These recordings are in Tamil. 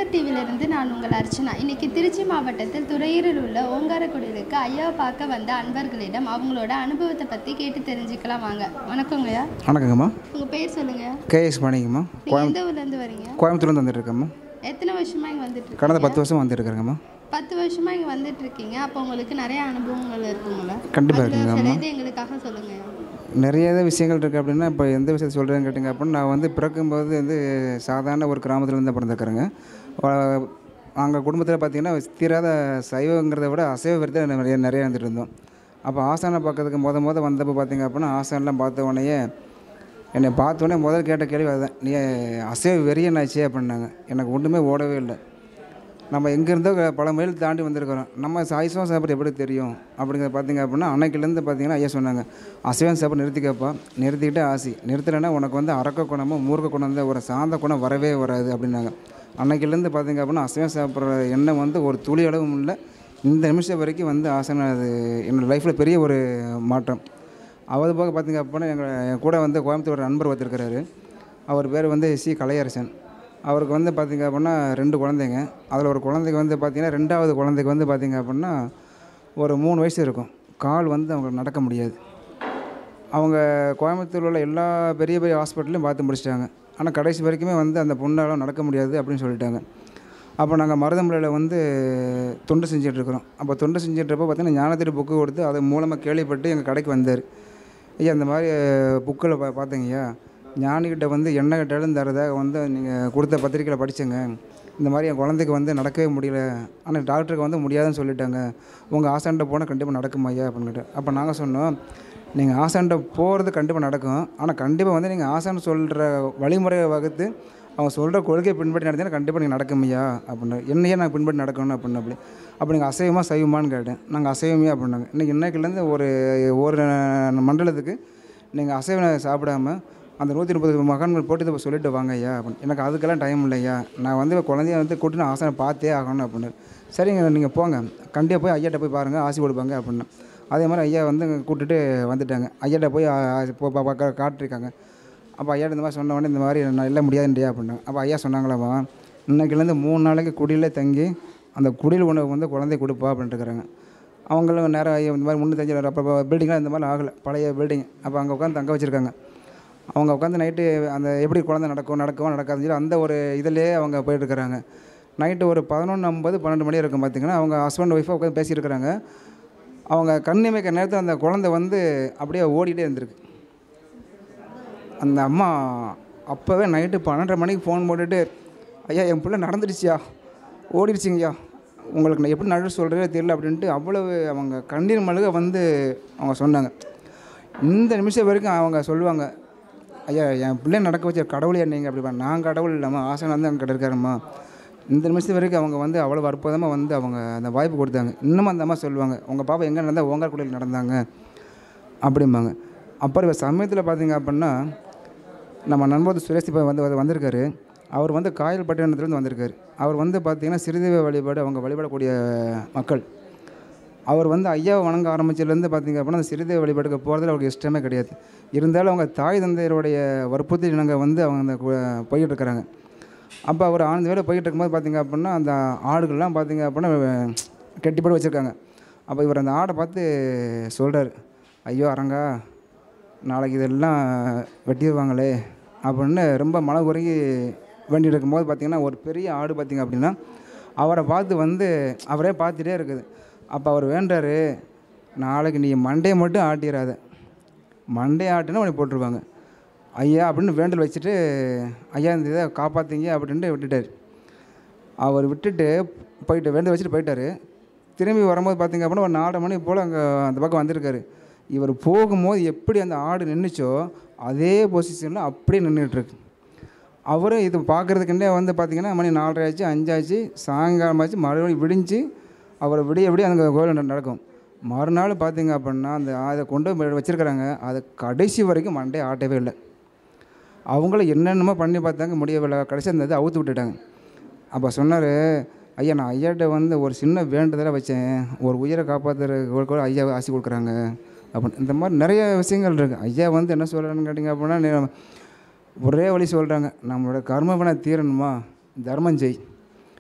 தமிழர் டிவியிலிருந்து நான் உங்கள் அர்ச்சனா இன்னைக்கு திருச்சி மாவட்டத்தில் துறையூரில் உள்ள ஓங்காரக்குடிலுக்கு ஐயாவை பார்க்க வந்த அன்பர்களிடம் அவங்களோட அனுபவத்தை பற்றி கேட்டு தெரிஞ்சுக்கலாம் வாங்க வணக்கங்கய்யா வணக்கங்கம்மா உங்கள் பேர் சொல்லுங்கள் கேஎஸ் பாணிங்கம்மா நீங்கள் எந்த ஊர்லேருந்து வரீங்க கோயம்புத்தூர்லேருந்து வந்துட்டுருக்கேம்மா எத்தனை வருஷமா இங்கே வந்துட்டு கடந்த இருக்கீங்க பத்து வருஷம் வந்துட்டுருக்குறேங்கம்மா பத்து வருஷமா இங்கே வந்துட்டு இருக்கீங்க அப்போ உங்களுக்கு நிறைய அனுபவங்கள் இருக்குங்களா கண்டிப்பாக அதுல இருக்குங்க சில அம்மா இது எங்களுக்காக சொல்லுங்கள் நிறைய விஷயங்கள் இருக்குது அப்படின்னா இப்போ எந்த விஷயத்தை சொல்கிறேன்னு கேட்டிங்க அப்படின்னா நான் வந்து பிறக்கும்போது வந்து சாதாரண ஒரு கிராமத்துலேருந்து பிறந்திருக்கிறேங்க அங்கே குடும்பத்தில் பார்த்தீங்கன்னா தீராத சைவங்கிறத விட அசைவ விரத நிறைய நிறைய இருந்துட்டு இருந்தோம் அப்போ ஆசானை பார்க்கறதுக்கு முத முத வந்தப்போ பார்த்தீங்க அப்படின்னா ஆசான்லாம் பார்த்த உடனேயே என்னை பார்த்த உடனே முதல் கேட்ட கேள்வி அதுதான் நீ அசைவ வெறியனாச்சே அப்படின்னாங்க எனக்கு ஒன்றுமே ஓடவே இல்லை நம்ம எங்கேருந்தோ பல மைல் தாண்டி வந்திருக்கிறோம் நம்ம சாய்ஸும் சாப்பிட்றது எப்படி தெரியும் அப்படிங்கிறத பார்த்தீங்க அப்படின்னா அன்னைக்கிலேருந்து பார்த்தீங்கன்னா ஐயா சொன்னாங்க அசைவம் சாப்பிட நிறுத்திக்கப்பா நிறுத்திக்கிட்டு ஆசி நிறுத்தலைன்னா உனக்கு வந்து அரக்க குணமும் மூர்க்க குணம் தான் ஒரு சாந்த குணம் வரவே வராது அப்படின்னாங்க அன்னைக்கிலேருந்து பார்த்தீங்க அப்படின்னா அசைவம் சாப்பிட்ற எண்ணம் வந்து ஒரு துளி அளவும் இல்லை இந்த நிமிஷம் வரைக்கும் வந்து ஆசனை அது என்னோடய லைஃப்பில் பெரிய ஒரு மாற்றம் அவர் போக பார்த்தீங்க அப்படின்னா எங்கள் என் கூட வந்து கோயம்புத்தூர் நண்பர் ஒருத்தருக்கிறாரு அவர் பேர் வந்து சி கலையரசன் அவருக்கு வந்து பார்த்திங்க அப்படின்னா ரெண்டு குழந்தைங்க அதில் ஒரு குழந்தைக்கு வந்து பார்த்திங்கன்னா ரெண்டாவது குழந்தைக்கு வந்து பார்த்திங்க அப்படின்னா ஒரு மூணு வயசு இருக்கும் கால் வந்து அவங்க நடக்க முடியாது அவங்க கோயம்புத்தூரில் உள்ள எல்லா பெரிய பெரிய ஹாஸ்பிட்டலையும் பார்த்து முடிச்சிட்டாங்க ஆனால் கடைசி வரைக்குமே வந்து அந்த பொண்ணால் நடக்க முடியாது அப்படின்னு சொல்லிட்டாங்க அப்போ நாங்கள் மருதமலையில் வந்து தொண்டு செஞ்சிட்ருக்குறோம் அப்போ தொண்டு செஞ்சிட்றப்போ பார்த்தீங்கன்னா ஞானத்திரி புக்கு கொடுத்து அது மூலமாக கேள்விப்பட்டு எங்கள் கடைக்கு வந்தார் ஐயா இந்த மாதிரி புக்கில் பா பார்த்தீங்கய்யா ஞானிகிட்ட வந்து என்ன கேட்டாலும் தரதாக வந்து நீங்கள் கொடுத்த பத்திரிக்கையில் படித்தேங்க இந்த மாதிரி என் குழந்தைக்கு வந்து நடக்கவே முடியல ஆனால் டாக்டருக்கு வந்து முடியாதுன்னு சொல்லிட்டாங்க உங்கள் ஆசான்ட்ட போனால் கண்டிப்பாக நடக்கும் ஐயா அப்படின்ட்டு அப்போ நாங்கள் சொன்னோம் நீங்கள் ஆசான்ட்ட போகிறது கண்டிப்பாக நடக்கும் ஆனால் கண்டிப்பாக வந்து நீங்கள் ஆசான் சொல்கிற வழிமுறையை வகுத்து அவங்க சொல்கிற கொள்கையை பின்பற்றி நடத்தினா கண்டிப்பாக நீங்கள் நடக்கும் ஐயா அப்படின்னு என்னையே நான் பின்பற்றி நடக்கணும் அப்படின்னு அப்படி அப்போ நீங்கள் அசைவமாக சைவமான்னு கேட்டேன் நாங்கள் அசைவமே அப்படின்னாங்க இன்றைக்கி இன்னைக்குலேருந்து ஒரு ஒரு மண்டலத்துக்கு நீங்கள் அசைவம் சாப்பிடாம அந்த நூற்றி முப்பது மகன்கள் போட்டு இதை சொல்லிட்டு வாங்க ஐயா அப்படின்னு எனக்கு அதுக்கெல்லாம் டைம் இல்லையா நான் வந்து குழந்தைய வந்து கூட்டின்னு ஆசனை பார்த்தே ஆகணும் அப்படின்னு சரிங்க நீங்கள் போங்க கண்டிப்பாக போய் ஐயாட்ட போய் பாருங்கள் ஆசி கொடுப்பாங்க அப்படின்னு அதே மாதிரி ஐயா வந்து கூட்டிட்டு வந்துட்டாங்க ஐயாட்ட போய் ஆ, ஆ, போ- பா- பா- காட்டிருக்காங்க அப்போ ஐயா இந்த மாதிரி சொன்ன உடனே இந்த மாதிரி நான் இல்லை முடியாதுன்றியா அப்படின்னாங்க அப்போ ஐயா சொன்னாங்களாமா இன்னைக்குலேருந்து மூணு நாளைக்கு குடியிலே தங்கி அந்த குடில் உணவு வந்து குழந்தை கொடுப்பா அப்படின்ட்டு இருக்கிறாங்க அவங்களும் நேரம் ஐயா இந்த மாதிரி முன்னூத்தஞ்சு அப்போ பில்டிங்லாம் இந்த மாதிரி ஆகலை பழைய பில்டிங் அப்போ அங்கே உட்காந்து தங்க வச்சுருக்காங்க அவங்க உட்காந்து நைட்டு அந்த எப்படி குழந்தை நடக்கும் நடக்குமா நடக்காதுன்னு சொல்லி அந்த ஒரு இதிலே அவங்க போயிட்டுருக்குறாங்க நைட்டு ஒரு பதினொன்று ஐம்பது பன்னெண்டு மணி இருக்கும் பார்த்தீங்கன்னா அவங்க ஹஸ்பண்ட் ஒய்ஃபாக உட்காந்து பேசியிருக்கிறாங்க அவங்க கண்ணிமைக்க நேரத்தில் அந்த குழந்தை வந்து அப்படியே ஓடிட்டே இருந்திருக்கு அந்த அம்மா அப்போவே நைட்டு பன்னெண்டரை மணிக்கு ஃபோன் போட்டுட்டு ஐயா என் பிள்ளை நடந்துடுச்சியா ஓடிடுச்சிங்கய்யா உங்களுக்கு நான் எப்படி நடு சொல்கிறதே தெரியல அப்படின்ட்டு அவ்வளவு அவங்க கண்ணீர் மழுக வந்து அவங்க சொன்னாங்க இந்த நிமிஷம் வரைக்கும் அவங்க சொல்லுவாங்க ஐயா என் பிள்ளை நடக்க வச்ச கடவுளையா நீங்கள் அப்படி பா- நான் கடவுள் இல்லாமல் ஆசன் வந்து அங்கே இருக்காருமா இந்த நிமிஷம் வரைக்கும் அவங்க வந்து அவ்வளோ அற்புதமாக வந்து அவங்க அந்த வாய்ப்பு கொடுத்தாங்க இன்னமும் அந்த அம்மா சொல்லுவாங்க உங்கள் பாப்பா எங்கே நடந்தால் ஓங்கார்குடியில் நடந்தாங்க அப்படிம்பாங்க அப்புறம் இப்போ சமயத்தில் பார்த்தீங்க அப்படின்னா நம்ம நண்பர் சுரேஷ் இப்போ வந்து வந்து- வந்திருக்காரு அவர் வந்து காயல் பட்டினத்துலேருந்து வந்திருக்காரு அவர் வந்து பார்த்திங்கன்னா சிறுதெய்வ வழிபாடு அவங்க வழிபடக்கூடிய மக்கள் அவர் வந்து ஐயாவை வணங்க ஆரம்பிச்சதுலேருந்து பார்த்தீங்க அப்படின்னா அந்த சிறுதெய்வ வழிபாட்டுக்கு போகிறதுல அவருக்கு இஷ்டமே கிடையாது இருந்தாலும் அவங்க தாய் தந்தையருடைய வற்புறுத்தி நாங்கள் வந்து அவங்க அந்த கு- போய்கிட்டு இருக்கிறாங்க அப்போ அவர் ஆனந்த வேலை போய்கிட்டு இருக்கும்போது பார்த்தீங்க அப்படின்னா அந்த ஆடுகள்லாம் பார்த்தீங்க அப்படின்னா கெட்டி போட்டு வச்சுருக்காங்க அப்போ இவர் அந்த ஆடை பார்த்து சொல்கிறார் ஐயோ அரங்கா நாளைக்கு இதெல்லாம் வெட்டிடுவாங்களே அப்படின்னு ரொம்ப மன உருகி வேண்டிட்டு இருக்கும்போது பார்த்தீங்கன்னா ஒரு பெரிய ஆடு பார்த்தீங்க அப்படின்னா அவரை பார்த்து வந்து அவரே பார்த்துட்டே இருக்குது அப்போ அவர் வேண்டாரு நாளைக்கு நீ மண்டையை மட்டும் ஆட்டிடாத மண்டையை ஆட்டினா உனக்கு போட்டுருவாங்க ஐயா அப்படின்னு வேண்டல் வச்சுட்டு ஐயா இந்த இதை காப்பாற்றிங்க அப்படின்ட்டு விட்டுட்டார் அவர் விட்டுட்டு போயிட்டு வேண்டல் வச்சுட்டு போயிட்டாரு திரும்பி வரும்போது பார்த்தீங்க அப்படின்னா ஒரு நாலு மணி போல் அங்கே அந்த பக்கம் வந்திருக்காரு இவர் போகும்போது எப்படி அந்த ஆடு நின்றுச்சோ அதே பொசிஷனில் அப்படியே நின்றுட்டுருக்கு அவரும் இது பார்க்குறதுக்குன்னே வந்து பார்த்தீங்கன்னா மணி நாலரை ஆச்சு அஞ்சாச்சு சாயங்காலம் ஆச்சு மறுபடியும் விடிஞ்சு அவர் விடிய விடிய அந்த கோயில் நட- நடக்கும் மறுநாள் பார்த்தீங்க அப்படின்னா அந்த அதை கொண்டு போய் வச்சிருக்கிறாங்க அதை கடைசி வரைக்கும் மண்டே ஆட்டவே இல்லை அவங்கள என்னென்னமோ பண்ணி பார்த்தாங்க முடியவில்லை கடைசி அந்த இதை அவுத்து விட்டுட்டாங்க அப்போ சொன்னார் ஐயா நான் ஐயாட்ட வந்து ஒரு சின்ன வேண்டுதலை வச்சேன் ஒரு உயிரை காப்பாற்றுற கூட ஐயா ஆசி கொடுக்குறாங்க அப்படின்னு இந்த மாதிரி நிறைய விஷயங்கள் இருக்குது ஐயா வந்து என்ன சொல்கிறான்னு கேட்டிங்க அப்படின்னா நீ- ஒரே வழி சொல்கிறாங்க நம்மளோட கர்ம வினை தீரணுமா தர்மம் செய்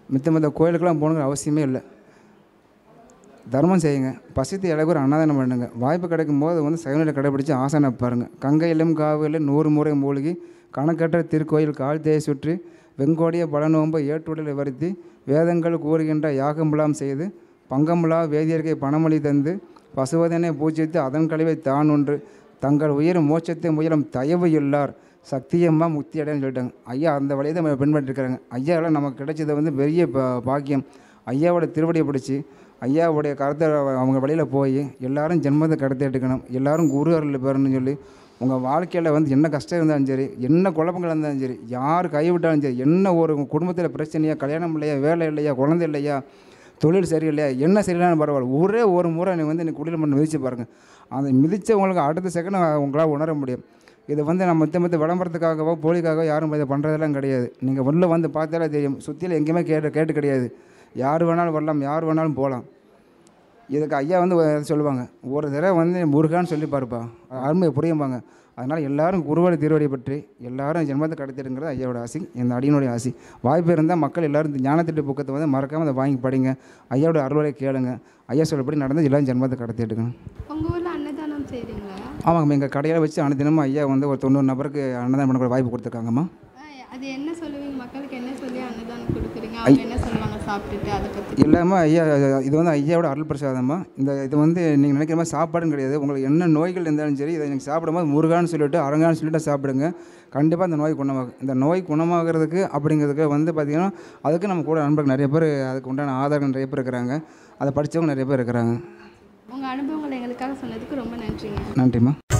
மித்த மித்த கோயிலுக்கெல்லாம் போகணுங்கிற அவசியமே இல்லை தர்மம் செய்யுங்க பசித்து இலகுற அன்னதானம் பண்ணுங்க வாய்ப்பு கிடைக்கும் போது வந்து சைவநிலை கடைபிடிச்சு ஆசனை பாருங்க கங்கையிலும் காவிலும் நூறு முறை மூழ்கி கணக்கற்ற திருக்கோயில் கால் தேய் சுற்றி வெங்கோடிய பலநோம்பு ஏற்றுடலை வருத்தி வேதங்கள் கூறுகின்ற யாகமுலாம் செய்து பங்கமுலா வேதியர்க்கை பணமொழி தந்து பசுவதனை பூஜித்து அதன் கழிவை தான் ஒன்று தங்கள் உயிர் மோட்சத்தை முயலும் தயவு இல்லார் சக்தியம்மா முக்தி அடைன்னு சொல்லிட்டாங்க ஐயா அந்த வழியை தான் நம்ம பின்பற்றிருக்கிறாங்க ஐயாவில் நமக்கு கிடைச்சது வந்து பெரிய பா- பாக்கியம் ஐயாவோட திருவடியை பிடிச்சி ஐயாவுடைய கருத்தை அவங்க வழியில் போய் எல்லாரும் ஜென்மத்தை கடத்தி எடுக்கணும் எல்லாரும் குரு அருள் பெறணும்னு சொல்லி உங்கள் வாழ்க்கையில் வந்து என்ன கஷ்டம் இருந்தாலும் சரி என்ன குழப்பங்கள் இருந்தாலும் சரி யார் கைவிட்டாலும் சரி என்ன ஒரு குடும்பத்தில் பிரச்சனையா கல்யாணம் இல்லையா வேலை இல்லையா குழந்தை இல்லையா தொழில் சரியில்லையா என்ன சரியில்லைன்னு பரவாயில்ல ஒரே ஒரு முறை நீ வந்து நீ குடியில் மட்டும் மிதித்து பாருங்கள் அந்த மிதித்தவங்களுக்கு அடுத்த செகண்ட் உங்களால் உணர முடியும் இதை வந்து நம்ம மற்ற மற்ற விளம்பரத்துக்காகவோ போலிக்காகவோ யாரும் இதை பண்ணுறதெல்லாம் கிடையாது நீங்கள் உள்ளே வந்து பார்த்தாலே தெரியும் சுற்றியில் எங்கேயுமே கேட்டு கேட்டு கிடையாது யார் வேணாலும் வரலாம் யார் வேணாலும் போகலாம் இதுக்கு ஐயா வந்து ஒரு சொல்லுவாங்க ஒரு தடவை வந்து முருகான்னு சொல்லி பாருப்பா அருமையை புரியும்பாங்க அதனால் எல்லாரும் குருவடி திருவடி பற்றி எல்லாரும் ஜென்மத்தை கடத்திடுங்கிறது ஐயாவோட ஆசை இந்த அடியினுடைய ஆசை வாய்ப்பு இருந்தால் மக்கள் எல்லாரும் இந்த ஞானத்திட்டு புக்கத்தை வந்து மறக்காமல் அதை வாங்கி படிங்க ஐயாவோட அருளை கேளுங்க ஐயா சொல்லப்படி நடந்து எல்லாரும் ஜென்மத்தை கடத்திட்டுக்கணும் உங்கள் ஊரில் அன்னதானம் செய்கிறீங்களா ஆமாங்கம்மா எங்கள் கடையில் வச்சு அனுதினமும் ஐயா வந்து ஒரு தொண்ணூறு நபருக்கு அன்னதானம் பண்ணக்கூடிய வாய்ப்பு கொடுத்துருக்காங்கம்மா அது என்ன சொல்லுவீங்க மக்களுக்கு என்ன சொல்லி அன்னதானம் கொடுக்குறீங்க அவங்க என்ன சொல்லுவாங்க சாப்பிட்டுட்டு அதை பற்றி எல்லாமே ஐயா இது வந்து ஐயாவோட அருள் பிரசாதம்மா இந்த இது வந்து நீங்கள் நினைக்கிற மாதிரி சாப்பாடுன்னு கிடையாது உங்களுக்கு என்ன நோய்கள் இருந்தாலும் சரி இதை நீங்கள் சாப்பிடும்போது முருகான்னு சொல்லிட்டு அரங்கான்னு சொல்லிட்டு சாப்பிடுங்க கண்டிப்பாக இந்த நோய் குணமாகும் இந்த நோய் குணமாகிறதுக்கு அப்படிங்கிறதுக்கு வந்து பார்த்திங்கன்னா அதுக்கு நம்ம கூட நண்பர்கள் நிறைய பேர் அதுக்கு உண்டான ஆதாரங்கள் நிறைய பேர் இருக்கிறாங்க அதை படித்தவங்க நிறைய பேர் இருக்கிறாங்க உங்கள் அனுபவங்களை எங்களுக்காக சொன்னதுக்கு ரொம்ப நன்றிங்க நன்றிம்மா